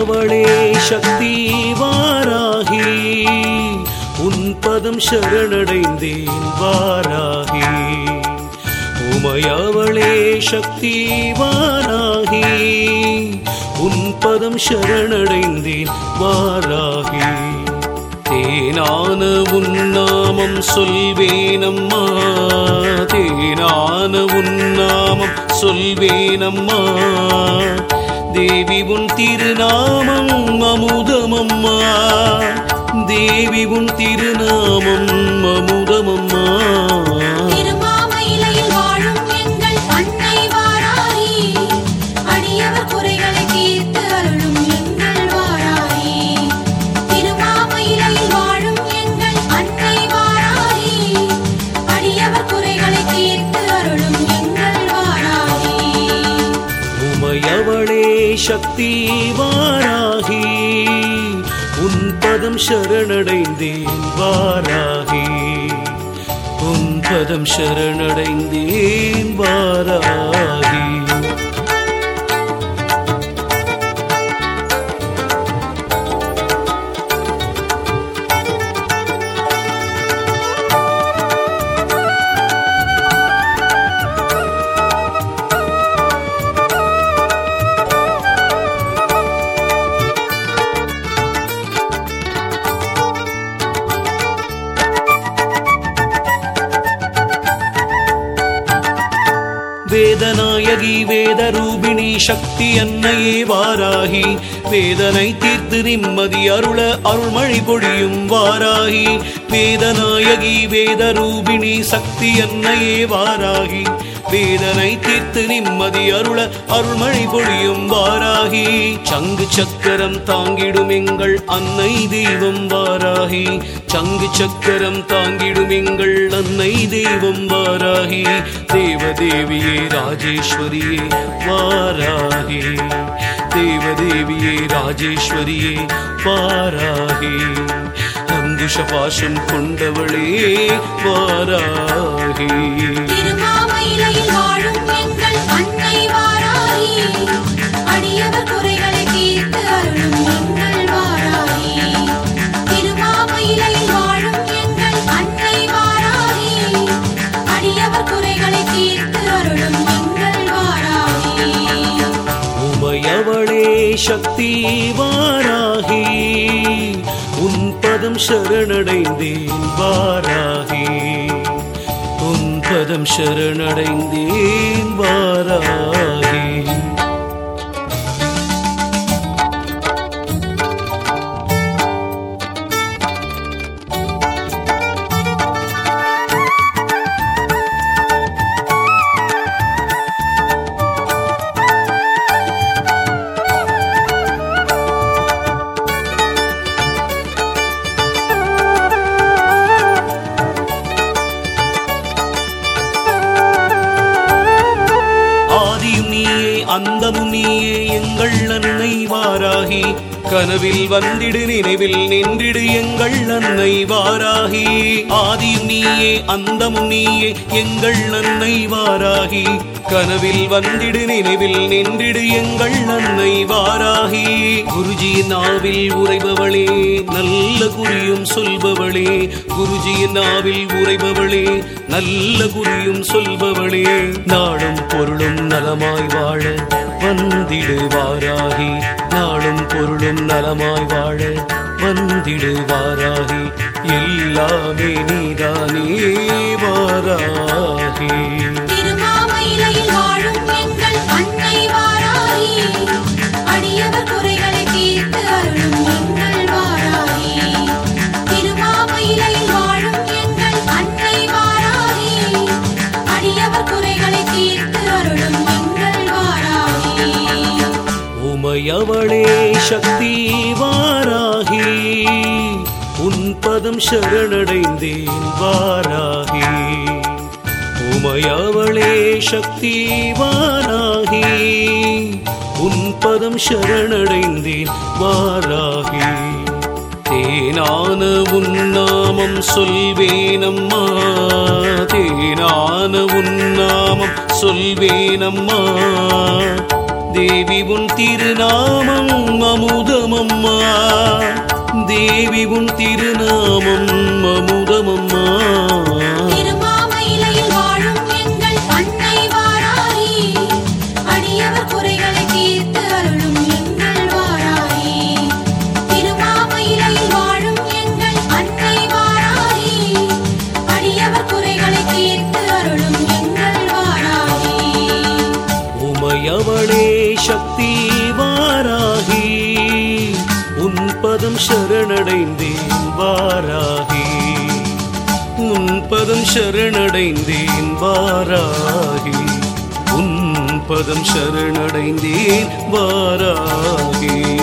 உமையவளே சக்தி வாராகி உன் பதம் சரணடைந்தேன் வாராகி உமையவளே சக்தி வாராகி உன் பதம் சரணடைந்தேன் வாராகி தேனான உன்னாமம் சொல்வேனம்மா தேனான உன்னாமம் சொல்வேனம்மா தேவி உன் திருநாமம் அமுதமம்மா தேவி உன் திருநாமம் அமுதமம்மா திருமாமயிலையில் வாழும் எங்கள் அன்னை வாராகி அடியவர் குறைகளை தீர்த்து அருளும் எங்கள் வாராகி திருமாமயிலையில் வாழும் எங்கள் அன்னை வாராகி அடியவர் குறைகளை தீர்த்து அருளும் எங்கள் வாராகி உமையவளே சக்தி வாராகி உன் பதம் சரணடைந்தேன் வாராகி உன் பதம் சரணடைந்தேன் வாராகி வேதநாயகி வேதரூபிணி சக்தி அன்னையே வாராகி வேதனை தீர்த்து நிம்மதி அருள அருள்மழை பொழியும் வாராகி வேதநாயகி வேதரூபிணி சக்தி அன்னையே வாராகி வேதனை தீர்த்து நிம்மதி அருள அருள்மழை பொழியும் வாராகி சங்கு சக்கரம் தாங்கிடும் எங்கள் அன்னை தெய்வம் வாராகி சங்கு சக்கரம் தாங்கிடும் எங்கள் அன்னை தெய்வம் வாராகி தேவதேவியே ராஜேஸ்வரியே வாராகி தேவதேவியே ராஜேஸ்வரியே வாராகி அங்குஷ பாசம் கொண்டவளே வாராகி திருமாமயிலையில் வாழும் எங்கள் அன்னை வாராகி அடியவர் குறைகளை தீர்த்து அருளும் எங்கள் வாராகி திருமாமயிலையில் வாழும் எங்கள் அன்னை வாராகி அடியவர் குறைகளை தீர்த்து அருளும் எங்கள் வாராகி உமையவளே சக்தி வாராகி உன் பதம் சரணடைந்தேன் வாராகி உன் பதம் சரணடைந்தேன் வாராகி ஆதியும் நீயே அந்தமும் நீயே எங்கள் அன்னை வாராகி கனவில் வந்திடு நினைவில் நின்றிடு எங்கள் அன்னை வாராகி ஆதியும் நீயே அந்தமும் நீயே எங்கள் அன்னை வாராகி கனவில் வந்திடு நினைவில் நின்றிடு எங்கள் அன்னை வாராகி குருஜியின் நாவில் உரைபவளே நல்ல குறியும் சொல்பவளே குருஜியின் நாவில் உரைபவளே நல்ல குறியும் சொல்பவளே நாடும் பொருளும் நலமாய் வாழ வந்திடுவாராகி நாடும் பொருளும் நலமாய் வாழ வந்திடுவாராகி எல்லாமே நீதானே வாராகி திருமாமயிலையில் வாழும் எங்கள் அன்னை வாராகி அடியவர் குறைகளை தீர்த்து அருளும் எங்கள் வாராகி திருமாமயிலையில் வாழும் எங்கள் அன்னை வாராகி அடியவர் குறைகளை தீர்த்து அருளும் எங்கள் வாராகி உமையவளே சக்தி வாராகி உன் பதம் சரணடைந்தேன் வாராகி உமையவளே சக்தி வாராகி உன் பதம் சரணடைந்தேன் வாராகி தேனான உன்னாமம் சொல்வேனம்மா தேனான உன்னாமம் சொல்வேனம்மா தேவி உன் திருநாமம் அமுதமம்மா தேவி உன் திருநாமம் அமுதமம்மா திருமாமயிலையில் வாழும் எங்கள் அன்னை வாராகி அடியவர் குறைகளை தீர்த்து அருளும் எங்கள் வாராகி திருமாமயிலையில் வாழும் எங்கள் அன்னை வாராகி அடியவர் குறைகளை தீர்த்து அருளும் எங்கள் வாராகி உமையவளே சக்தி வாராகி உன் பதம் சரணடைந்தேன் வாராகி உன் பதம் சரணடைந்தேன் வாராகி உன் பதம் சரணடைந்தேன் வாராகி